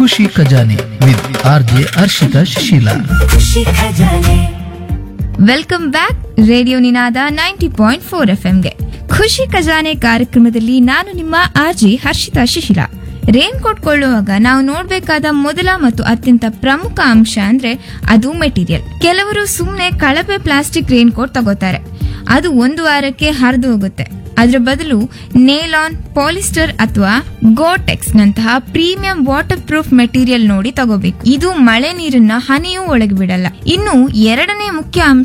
ಖುಷಿ ಖಜಾನೆ with R J Harshitha Shishila ಖುಷಿ ಖಜಾನೆ welcome back radio Ninada ninety point four F ಗೆ ಖುಷಿ ಖಜಾನೆ ಕಾರ್ಯಕ್ರಮದಲ್ಲಿ ನಾನು ನಿಮ್ಮ R J Harshitha Shishila raincoat ಕೊಳ್ಳುವಾಗ ನಾವು ನೋಡ್ಬೇಕಾದ ಮೊದಲ ಮತ್ತು ಅತ್ಯಂತ ಪ್ರಮುಖ ಅಂಶ ಅಂದ್ರೆ ಅದು ಮೆಟೀರಿಯಲ್ ಕೆಲವರು ಸುಮ್ನೆ ಕಳಪೆ ಪ್ಲಾಸ್ಟಿಕ್ ರೇನ್ ಕೋಟ್ ತಗೋತಾರೆ ಅದು ಒಂದು ವಾರಕ್ಕೆ ಹರಿದು ಹೋಗುತ್ತೆ ಅದರ ಬದಲು ನೇಲಾನ್ ಪಾಲಿಸ್ಟರ್ ಅಥವಾ ಗೋಟೆಕ್ಸ್ ನಂತಹ ಪ್ರೀಮಿಯಂ ವಾಟರ್ ಪ್ರೂಫ್ ಮೆಟೀರಿಯಲ್ ನೋಡಿ ತಗೋಬೇಕು ಇದು ಮಳೆ ನೀರನ್ನ ಹನಿಯೂ ಒಳಗೆ ಬಿಡಲ್ಲ ಇನ್ನು ಎರಡನೇ ಮುಖ್ಯ ಅಂಶ